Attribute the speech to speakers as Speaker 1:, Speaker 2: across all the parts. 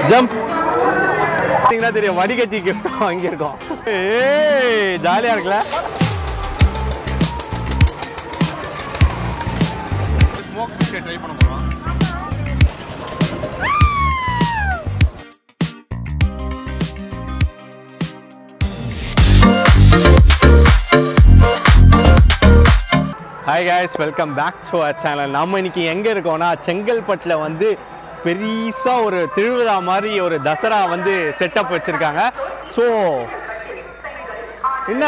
Speaker 1: Jump பார்த்தீங்கன்னா தெரியும் வடிகட்டி கிஃப்ட் வாங்கியிருக்கோம் ஏய் ஜாலியாக இருக்குல்ல
Speaker 2: ஸ்மோக் பிஸ்கெட் ட்ரை பண்ண போகிறோம்
Speaker 1: hi guys welcome back to our channel நம்ம இன்னைக்கு எங்கே இருக்கோம்னா செங்கல்பட்டில் வந்து பெருசாக ஒரு திருவிழா மாதிரி ஒரு தசரா வந்து செட்டப் வச்சுருக்காங்க ஸோ என்ன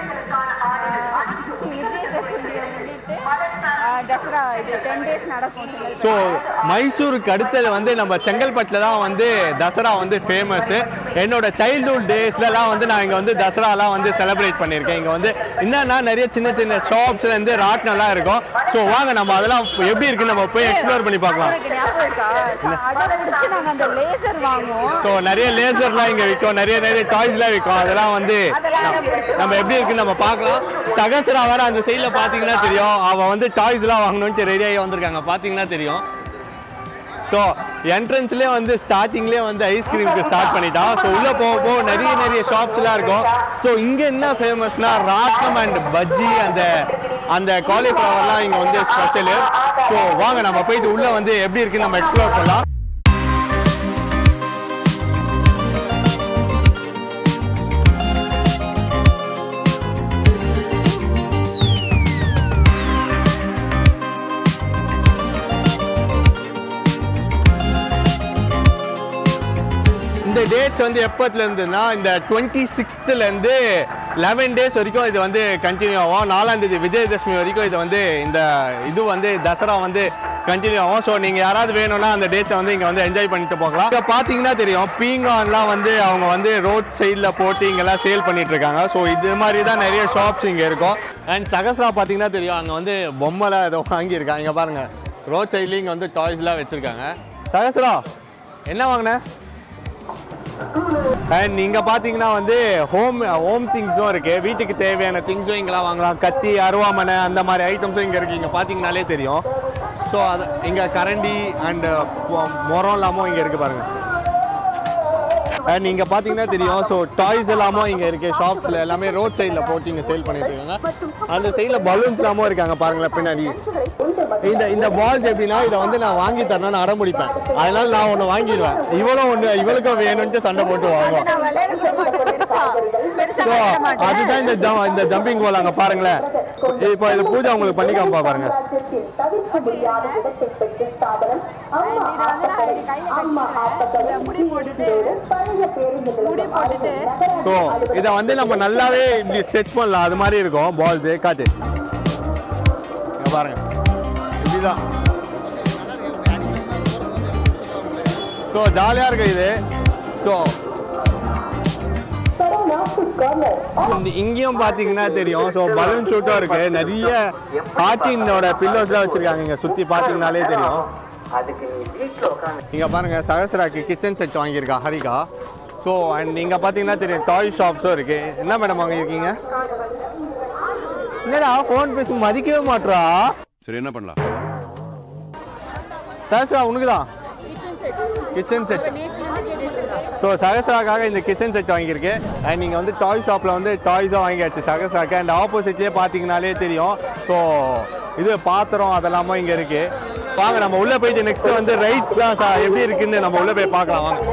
Speaker 3: விஜயதசமியை முன்னிட்டு ஆ, தசரா இது டென் டேஸ் நடக்கும்
Speaker 1: ஸோ
Speaker 3: செங்கல்பட்டு.
Speaker 1: மைசூருக்கு அடுத்தது வந்து நம்ம செங்கல்பட்டில் தான் வந்து தசரா வந்து ஃபேமஸ்ஸு என்னோட சைல்ட்ஹுட் டேஸ்லலாம் வந்து நான் இங்கே வந்து தசராலாம் வந்து செலிப்ரேட் பண்ணியிருக்கேன் இங்கே வந்து என்னன்னா நிறைய சின்ன சின்ன ஷாப்ஸ்லேருந்து ராட்னெல்லாம் இருக்கும் ஸோ வாங்க நம்ம அதெல்லாம் எப்படி இருக்குன்னு நம்ம போய் எக்ஸ்ப்ளோர் பண்ணி பார்க்கலாம்
Speaker 3: உனக்கு ஞாபகம் இருக்கா அதை பிடிச்சி நாங்க அந்த லேசர் வாங்குவோம்
Speaker 1: ஸோ நிறைய லேசர்லாம் இங்கே விற்கும் நிறைய நிறைய டாய்ஸ்லாம் விற்கும் அதெல்லாம் வந்து
Speaker 3: அதெல்லாம் எனக்கு பிடிச்சது.
Speaker 1: நம்ம எப்படி இருக்குன்னு நம்ம பார்க்கலாம் சகசரா வேற அந்த சைடில் பார்த்தீங்கன்னா தெரியும் அவன் வந்து டாய்ஸ்லாம் வாங்கணும்னு ரெடி ஆகி வந்திருக்காங்க பார்த்தீங்கன்னா தெரியும் ஸோ என்ட்ரன்ஸ்லேயே வந்து ஸ்டார்டிங்லேயே வந்து ஐஸ்கிரீமுக்கு ஸ்டார்ட் பண்ணிட்டான் ஸோ உள்ளே போக போக நிறைய நிறைய ஷாப்ஸ்லாம் இருக்கும் ஸோ இங்கே என்ன ஃபேமஸ்னா ராட்டம் அண்ட் பஜ்ஜி அந்த அந்த காலிஃப்ளவர்லாம் இங்கே வந்து ஸ்பெஷலு ஸோ வாங்க நம்ம போயிட்டு உள்ளே வந்து எப்படி இருக்குன்னு நம்ம எக்ஸ்ப்ளோர் பண்ணலாம் இந்த டேட்ஸ் வந்து எப்பத்துல இருந்துன்னா இந்த டுவெண்ட்டி சிக்ஸ்த்துலேருந்து லெவன் டேஸ் வரைக்கும் இது வந்து கண்டினியூ ஆகும் நாலாம் தேதி விஜயதசமி வரைக்கும் இது வந்து இந்த இது வந்து தசரா வந்து கண்டினியூ ஆகும் ஸோ நீங்கள் யாராவது வேணும்னா அந்த டேட்ஸை வந்து இங்கே வந்து என்ஜாய் பண்ணிட்டு போகலாம் இப்போ பார்த்தீங்கன்னா தெரியும் பீங்கான்லாம் வந்து அவங்க வந்து ரோட் சைடில் போட்டு இங்கெல்லாம் சேல் பண்ணிட்டு இருக்காங்க ஸோ இது மாதிரி தான் நிறைய ஷாப்ஸ் இங்கே இருக்கும் அண்ட் சகஸ்ரா பார்த்தீங்கன்னா தெரியும் அங்கே வந்து பொம்மைலாம் ஏதோ வாங்கியிருக்காங்க இங்கே பாருங்கள் ரோட் சைட்லேயும் இங்கே வந்து டாய்ஸ்லாம் வச்சுருக்காங்க சகஸ்ரா என்ன வாங்கினேன் அண்ட் இங்க பாத்தீங்கன்னா வந்து ஹோம் ஹோம் திங்ஸும் இருக்கு வீட்டுக்கு தேவையான திங்ஸும் இங்கெல்லாம் வாங்கலாம் கத்தி அருவாமனை அந்த மாதிரி ஐட்டம்ஸும் இங்க இருக்கு இங்க பாத்தீங்கனாலே தெரியும் ஸோ அது இங்க கரண்டி அண்ட் மரம் எல்லாமும் இங்க இருக்கு பாருங்க அண்ட் இங்க பாத்தீங்கன்னா தெரியும் ஸோ டாய்ஸ் எல்லாமும் இங்க இருக்கு ஷாப்ஸ்ல எல்லாமே ரோட் சைடில் போட்டு இங்க சேல் பண்ணிட்டு இருக்காங்க அந்த சைடில் பலூன்ஸ் எல்லாமும் இருக்காங்க பாருங்களேன் பின்னாடி இந்த இந்த பால்ஸ் எப்படின்னா இதை வந்து நான் வாங்கி தரணும்னு அடம் முடிப்பேன் அதனால நான் ஒன்று வாங்கிடுவேன் இவளும் ஒன்று இவளுக்கும் வேணும்ட்டு சண்டை போட்டு வாங்குவோம்
Speaker 3: நான் விளையாட கூட மாட்டேன் பெருசா பெருசா
Speaker 1: ஸோ
Speaker 3: விளையாட மாட்டேன்
Speaker 1: அதுதான் இந்த ஜம் இந்த ஜம்பிங் போல் அங்கே பாருங்களேன் இப்போ இது பூஜை உங்களுக்கு பண்ணி காமிப்பா பாருங்க
Speaker 3: And இதை வந்து நான் இப்படி கையில கட்டிக்கிறேன். இதை முடி போட்டுட்டு முடி போட்டுட்டு
Speaker 1: ஸோ இதை வந்து நம்ம நல்லாவே இப்படி ஸ்ட்ரெச் பண்ணலாம் அது மாதிரி இருக்கும் பால்ஸு காட்டு இங்க பாருங்க இப்படிதான் ஸோ ஜாலியாக இருக்கு இது ஸோ இங்கேயும் பார்த்தீங்கன்னா தெரியும் ஸோ பலூன் ஷூட்டும் இருக்கு நிறைய கார்ட்டீனோட பில்லோஸ்லாம் வச்சிருக்காங்க இங்கே சுற்றி பார்த்தீங்கனாலே தெரியும்
Speaker 4: அதுக்கு நீ வீட்டில் உட்காந்து
Speaker 1: இங்கே பாருங்க சகசராக்கு கிச்சன் செட் வாங்கியிருக்கா ஹரிகா ஸோ அண்ட் இங்கே பார்த்தீங்கன்னா தெரியும் டாய் ஷாப்ஸும் இருக்கு என்ன மேடம் வாங்கியிருக்கீங்க என்னடா ஃபோன் பேசி மதிக்கவே மாட்றா
Speaker 2: சரி என்ன பண்ணலாம்
Speaker 1: சகசரா உனக்கு தான் கிச்சன் செட் ஸோ சகசராக்காக இந்த கிச்சன் செட் வாங்கியிருக்கு அண்ட் நீங்கள் வந்து டாய் ஷாப்பில் வந்து டாய்ஸாக வாங்கியாச்சு சகசராக்கு அண்ட் ஆப்போசிட்லேயே பார்த்தீங்கனாலே தெரியும் ஸோ இது பாத்திரம் அதெல்லாமும் இங்கே இருக்கு வாங்க நம்ம உள்ளே போயிட்டு நெக்ஸ்ட் வந்து ரைட்ஸ் தான் சா- எப்படி இருக்குன்னு நம்ம உள்ளே போய் பார்க்கலாம் வாங்க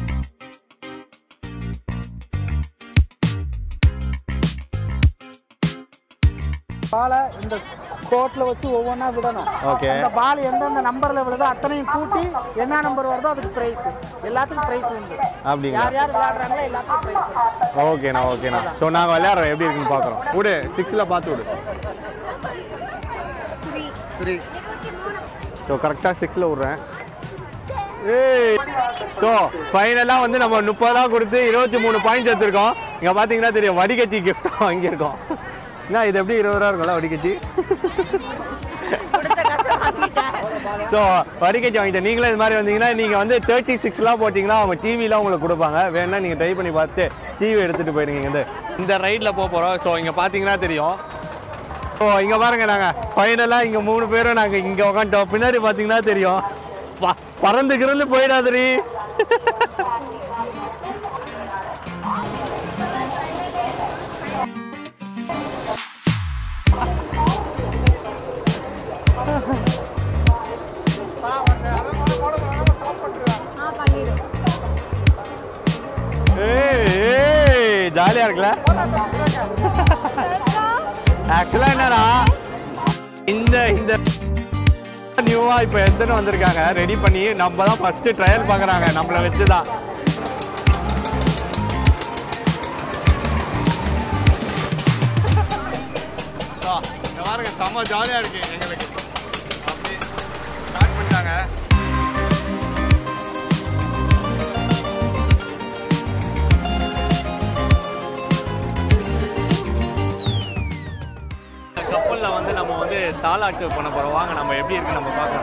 Speaker 5: பாலை இந்த கோட்டில் வச்சு ஒவ்வொன்றா விடணும்
Speaker 1: Okay.
Speaker 5: அந்த பால் எந்தெந்த நம்பரில் விழுதோ அத்தனையும் கூட்டி என்ன நம்பர் வருதோ அதுக்கு ப்ரைஸ் எல்லாத்துக்கும் ப்ரைஸ் உண்டு
Speaker 1: அப்படிங்களா
Speaker 5: யார் யார் விளையாடுறாங்களோ எல்லாத்துக்கும் ப்ரைஸ்
Speaker 1: ஓகேண்ணா ஓகேண்ணா ஸோ நாங்கள் விளையாடுறோம் எப்படி இருக்குன்னு பார்க்குறோம் விடு சிக்ஸில் பார்த்து விடு
Speaker 5: த்ரீ
Speaker 1: ஸோ கரெக்டாக சிக்ஸில் விட்றேன் ஏய் ஸோ ஃபைனலாக வந்து நம்ம முப்பதா கொடுத்து இருபத்தி மூணு பாயிண்ட்ஸ் எடுத்திருக்கோம் இங்கே பார்த்தீங்கன்னா தெரியும் வடிகட்டி gift வாங்கியிருக்கோம் என்ன இது எப்படி இருபது ரூபா இருக்கும்ல வடிகட்டி ஸோ வடிகட்டி வாங்கிட்டேன் நீங்களும் இது மாதிரி வந்தீங்கன்னா நீங்கள் வந்து தேர்ட்டி சிக்ஸ்லாம் போட்டிங்கன்னா அவங்க டிவிலாம் உங்களுக்கு கொடுப்பாங்க வேணா நீங்கள் ட்ரை பண்ணி பார்த்து டிவி எடுத்துகிட்டு போயிடுங்க இங்க இருந்து இந்த ரைடில் போக போகிறோம் ஸோ இங்கே பார்த்தீங்கன்னா தெரியும் ஸோ இங்கே பாருங்க நாங்கள் ஃபைனலாக இங்கே மூணு பேரும் நாங்கள் இங்கே உட்காந்துட்டோம் பின்னாடி பார்த்தீங்கன்னா தெரியும் ப- பறந்து கிறந்து போயிடாதரி ஏய் ஜாலியா இருக்குல்ல ஆக்சுவலா என்னடா இந்த இந்த நியூவா இப்போ எடுத்துன்னு வந்திருக்காங்க ரெடி பண்ணி நம்ம தான் ஃபர்ஸ்ட் ட்ரையல் பார்க்குறாங்க நம்மளை வச்சு தான் பாருங்க செம்ம ஜாலியா இருக்கு எங்களுக்கு அப்படி ஸ்டார்ட் பண்ணிட்டாங்க கப்பல்ல வந்து நம்ம வந்து தாலாட்டு பண்ண போறோம் வாங்க நம்ம எப்படி இருக்கு நம்ம பார்க்கலாம்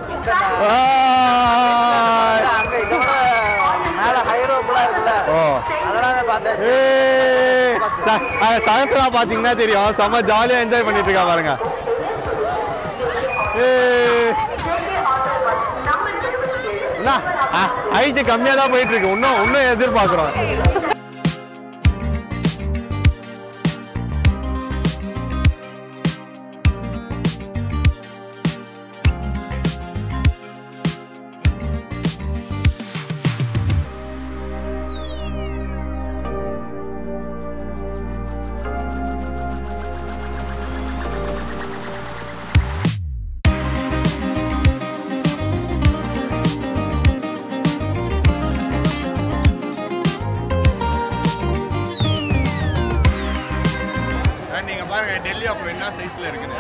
Speaker 5: அங்க இதை விட மேல ஹைரோப்லாம் இருக்குல்ல
Speaker 1: ஓ
Speaker 5: அதெல்லாம் பார்த்தேன்
Speaker 1: ஏய், ச- அஹ் சகஸ்ரா பாத்தீங்கன்னா தெரியும் செம்ம ஜாலியா என்ஜாய் பண்ணிட்டு இருக்கா பாருங்க ஏய். என்ன ஹைட்டு கம்மியா தான் போயிட்டு இருக்கு இன்னும் இன்னும் எதிர்பார்க்குறோம் நீங்க பாருங்க டெல்லி அப்புறம் என்ன சைஸ்ல இருக்குது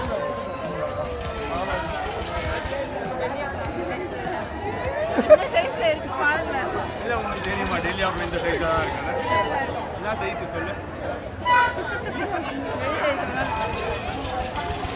Speaker 3: என்ன சைஸ்ல இருக்கு பாருங்க
Speaker 1: இல்ல உங்களுக்கு தெரியுமா டெல்லி அப்புறம் இந்த சைஸ் தான் இருக்கு என்ன சைஸ் சொல்லு
Speaker 3: வெளியே இருக்குங்க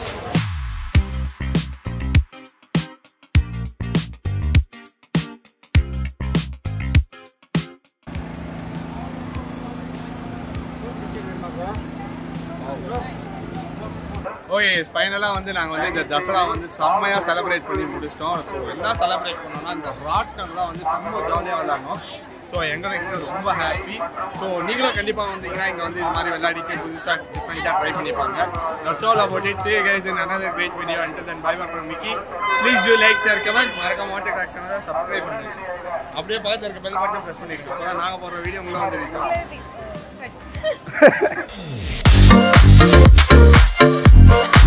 Speaker 1: ஓகே ஃபைனலாக வந்து நாங்கள் வந்து இந்த தசரா வந்து செம்மையாக செலிப்ரேட் பண்ணி முடிச்சிட்டோம் ஸோ என்ன செலிப்ரேட் பண்ணோம்னா இந்த ராட்கன்லாம் வந்து செம்ம ஜாலியாக விளாடணும் ஸோ எங்களுக்கு ரொம்ப ஹாப்பி ஸோ நீங்களும் கண்டிப்பாக வந்தீங்கன்னா இங்கே வந்து இது மாதிரி விளையாடிட்டு புதுசாக டிஃப்ரெண்ட்டாக ட்ரை பண்ணிப்பாங்க that's all about it say guys in another great video until then bye bye from Mickey please do like share comment மறக்காம மாட்டே கிராக் சேனலை சப்ஸ்கிரைப் பண்ணுங்க அப்படியே பக்கத்துல இருக்க பெல் பட்டன் ப்ரெஸ் பண்ணிட்டு அப்போ நாங்கள் போடுற வீடியோ உங்களை வந்து ரீச் ஆகும்
Speaker 3: Ready.